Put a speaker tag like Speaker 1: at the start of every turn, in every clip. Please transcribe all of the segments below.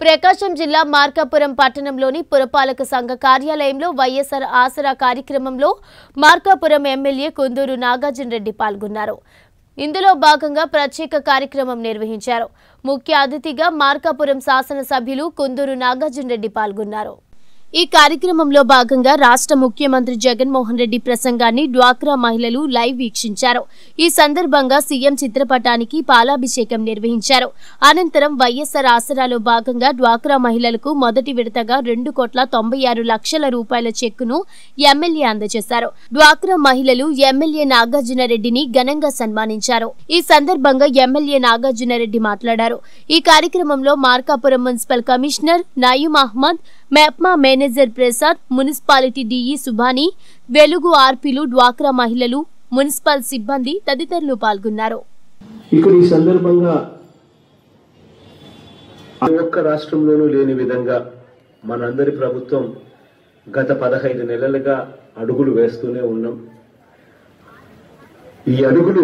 Speaker 1: ప్రకాశం జిల్లా మార్కాపురం పట్టణంలోని పురపాలక సంఘ కార్యాలయంలో వైఎస్ఆర్ ఆసరా కార్యక్రమంలో మార్కాపురం ఎమ్మెల్యే కుందూరు నాగార్జున రెడ్డి పాల్గొన్నారు ఇందులో భాగంగా ప్రత్యేక కార్యక్రమం నిర్వహించారు ముఖ్య అతిథిగా మార్కాపురం శాసనసభ్యులు కుందూరు నాగార్జున రెడ్డి పాల్గొన్నారు ఈ కార్యక్రమంలో భాగంగా రాష్ట్ర ముఖ్యమంత్రి జగన్మోహన్ రెడ్డి ప్రసంగాన్ని డ్వాక్రా మహిళలు లైవ్ వీక్షించారు ఈ సందర్భంగా సీఎం చిత్రపటానికి పాలాభిషేకం నిర్వహించారు అనంతరం వైఎస్ఆర్ ఆసరాలో భాగంగా డ్వాక్రా మహిళలకు మొదటి విడతగా రెండు కోట్ల తొంభై ఆరు లక్షల రూపాయల చెక్కును ఎమ్మెల్యే అందజేశారు డ్వాక్రా మహిళలు ఎమ్మెల్యే నాగార్జున రెడ్డిని ఘనంగా సన్మానించారు ఈ సందర్భంగా ఎమ్మెల్యే నాగార్జున రెడ్డి మాట్లాడారు ఈ కార్యక్రమంలో Markapuram municipal commissioner Nayeem Ahmed MEPMA manager Prasad municipality DE Subhani Velugu ఆర్పీలు డ్వాక్రా మహిళలు మున్సిపల్ సిబ్బంది తదితరులు పాల్గొన్నారు
Speaker 2: ఇక్కడ ఈ సందర్భంగా ఏ ఒక్క రాష్ట్రంలోనూ లేని విధంగా మనందరి ప్రభుత్వం గత పదహైదు నెలలుగా అడుగులు వేస్తూనే ఉన్నాం ఈ అడుగులు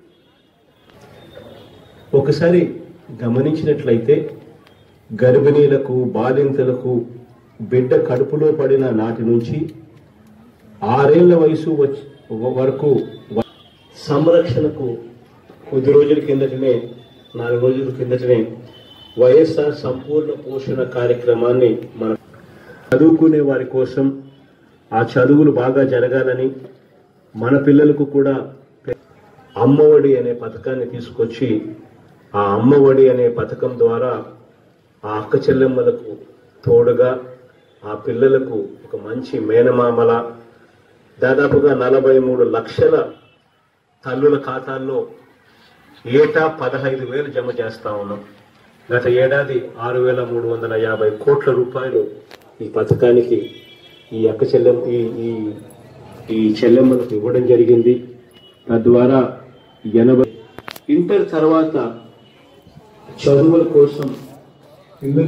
Speaker 2: ఒకసారి గమనించినట్లయితే గర్భిణీలకు బాలింతలకు బిడ్డ కడుపులో పడిన నాటి నుంచి ఆరేళ్ల వయసు వచ్చి వరకు వ- సంరక్షణకు కొద్ది రోజుల కిందటనే నాలుగు రోజుల కిందటనే వైఎస్ఆర్ సంపూర్ణ పోషణ కార్యక్రమాన్ని మనం చదువుకునే వారి కోసం ఆ చదువులు బాగా జరగాలని మన పిల్లలకు కూడా అమ్మఒడి అనే పథకాన్ని తీసుకొచ్చి ఆ అమ్మఒడి అనే పథకం ద్వారా ఆ అక్క చెల్లెమ్మలకు తోడుగా ఆ పిల్లలకు ఒక మంచి మేనమామల దాదాపుగా నలభై మూడు లక్షల తల్లుల ఖాతాల్లో ఏటా పదహైదు వేలు జమ చేస్తా ఉన్నాం గత ఏడాది ఆరు వేల మూడు వందల యాభై కోట్ల రూపాయలు ఈ పథకానికి ఈ అక్క చెల్లెం ఈ ఈ ఈ చెల్లెమ్మలకు ఇవ్వడం జరిగింది తద్వారా ఎనభై ఇంటర్ తర్వాత చదువుల కోసం పిల్లలు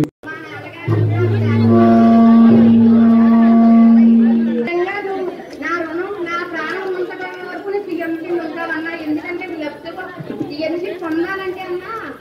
Speaker 3: నిజంగా నువ్వు నా రుణం నా ప్రాణం ఉన్నంత వరకు సీఎం కింద ఉంటావన్నా ఎందుకంటే నువ్వు ఎప్పుడు ఇవన్నీ పొందాలంటే అన్నా